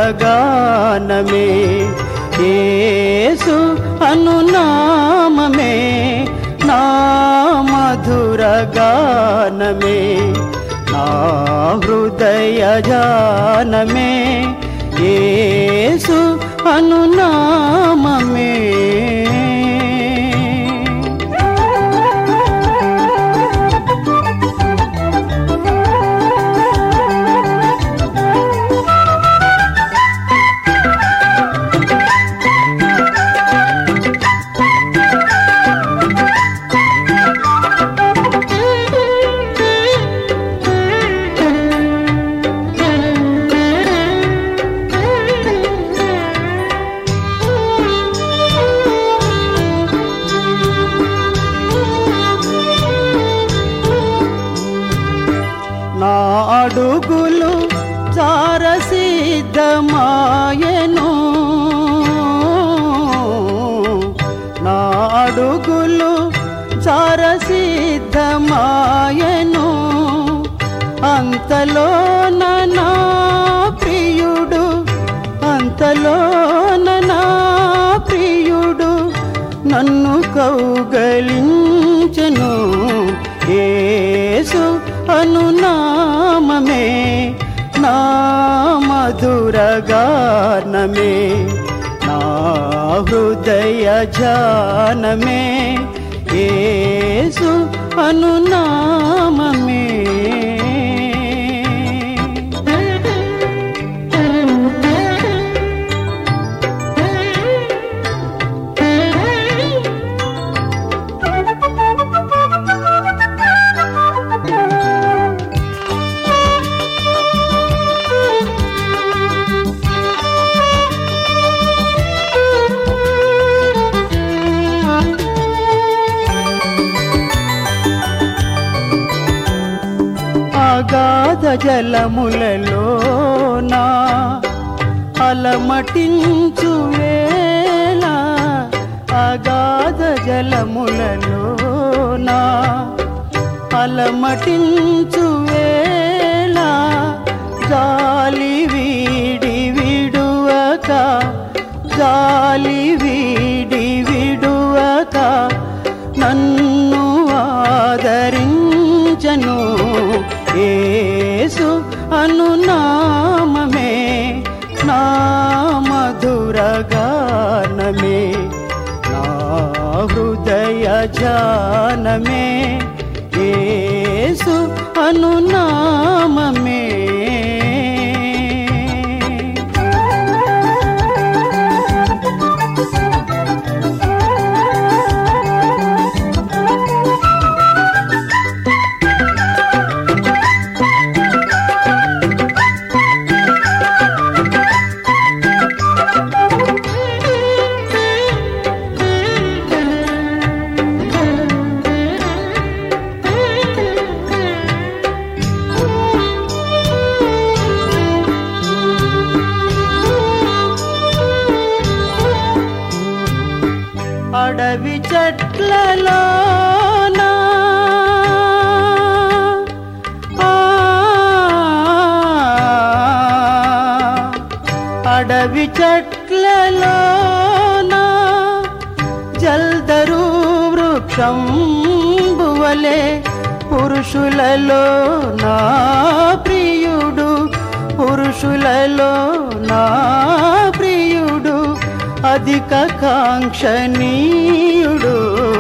గానమే యేసు అనునామమే నా మధుర గానమే నా హృదయ జానమే యేసు అనునామమే నా అడుగులు చారసిద్ధమాయను నా అడుగులు చారసిద్ధమాయను అంతలోన నా ప్రియుడు అంతలోన నా ప్రియుడు నన్ను కౌగలించెను యేసు అనునామమే నా మధుర గానమే నా హృదయ జానమే యేసు అనునామమే అగాధ జలములలోనా అలమటించు వేళ అగాధ జలములలోనా అలమటించు వేళ జాలి వీడి విడువక జాలి వీడి విడువక నన్ను ఆదరించను యేసు అనునామమే నా మధుర గానమే నా హృదయ జానమే యేసు అనునామమే అడవి చెట్లలోనా ఆ, అడవి చెట్లలోనా జల్దరు వృక్షం బువలే పురుషులలో నా ప్రియుడు పురుషులలో నా ప్రియుడు అధిక కాంక్షణీయుడు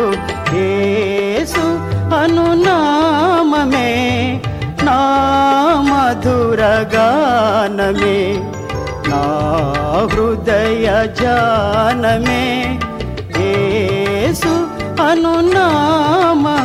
యేసు అనునామమే నా మధుర గానమే నా హృదయ జానమే యేసు అనునామమే